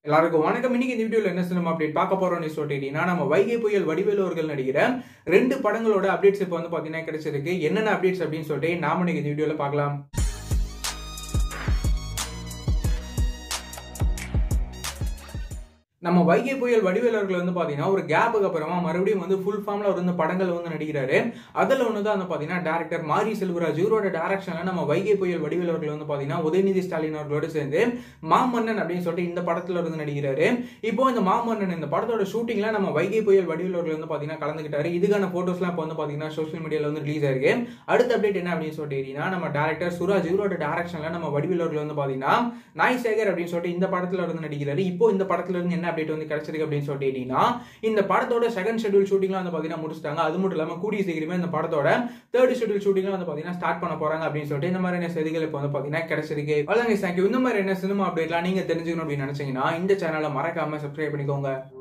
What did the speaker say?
எல்லாருக்கும் வணக்கம் இன்னைக்கு இந்த வீடியோல என்ன சினிமா அப்டேட் பார்க்க போறோம்னு சொல்லிட்டீங்கன்னா நம்ம வைகை புயல் வடிவேலு அவர்கள் நடிக்கிற ரெண்டு படங்களோட அப்டேட்ஸ் இப்போ வந்து பாத்தீங்கன்னா கிடைச்சிருக்கு என்னென்ன அப்டேட்ஸ் அப்படின்னு சொல்லிட்டு நாம இன்னைக்கு இந்த வீடியோல பார்க்கலாம் நம்ம வைகை புயல் வடிவேலர்கள் வந்து பாத்தீங்கன்னா ஒரு கேப்புக்கு அப்புறமா மறுபடியும் வந்து ஃபுல் ஃபார்ம்ல அவர் வந்து படங்கள் வந்து நடிக்கிறாரு அதுல ஒன்று தான் வந்து பாத்தீங்கன்னா டேரக்டர் மாரி செல்வராஜ் இவரோட டேரக்ஷன்ல நம்ம வைகை புயல் வடிவேலர்கள் வந்து பாத்தீங்கன்னா உதயநிதி ஸ்டாலின் அவர்களோட சேர்ந்து மாமன்னன் அப்படின்னு சொல்லிட்டு இந்த படத்துல வந்து நடிக்கிறாரு இப்போ இந்த மாமன்னன் இந்த படத்தோட ஷூட்டிங்ல நம்ம வைகை புயல் வடிவேலர்கள் வந்து பாத்தீங்கன்னா கலந்துக்கிட்டாரு இதுக்கான போட்டோஸ்லாம் இப்போ வந்து பாத்தீங்கன்னா சோஷியல் மீடியால வந்து ரிலீஸ் ஆயிருக்கு அடுத்த அப்டேட் என்ன அப்படின்னு சொல்லிட்டு நம்ம டேரக்டர் சுராஜ் இவரோட டேரக்ஷன்ல நம்ம வடிவேலர்கள் வந்து பாத்தீங்கன்னா நாய் சேகர் அப்படின்னு சொல்லிட்டு இந்த படத்துல இருந்து நடிக்கிறாரு இப்போ இந்த படத்துல இருந்து என்ன அப்டேட் வந்து கிடைச்சிருக்கு அப்படின்னு சொல்லிட்டீங்கன்னா இந்த படத்தோட செகண்ட் ஷெட்யூல் ஷூட்டிங்லாம் வந்து பாத்தீங்கன்னா முடிச்சிட்டாங்க அது மட்டும் இல்லாம கூடிய சீக்கிரமே இந்த படத்தோட தேர்ட் ஷெட்யூல் ஷூட்டிங்லாம் வந்து பாத்தீங்கன்னா ஸ்டார்ட் பண்ண போறாங்க அப்படின்னு சொல்லிட்டு இந்த மாதிரி செய்திகள் இப்போ வந்து பாத்தீங்கன்னா கிடைச்சிருக்கு அவ்வளவு தேங்க்யூ இந்த மாதிரி என்ன சினிமா அப்டேட்லாம் நீங்க தெரிஞ்சுக்கணும் அப்படின்னு நினைச்சீங்கன்னா இந்த சேனலை மறக்காம சப்ஸ்கிரைப் பண்ணிக்கோங்க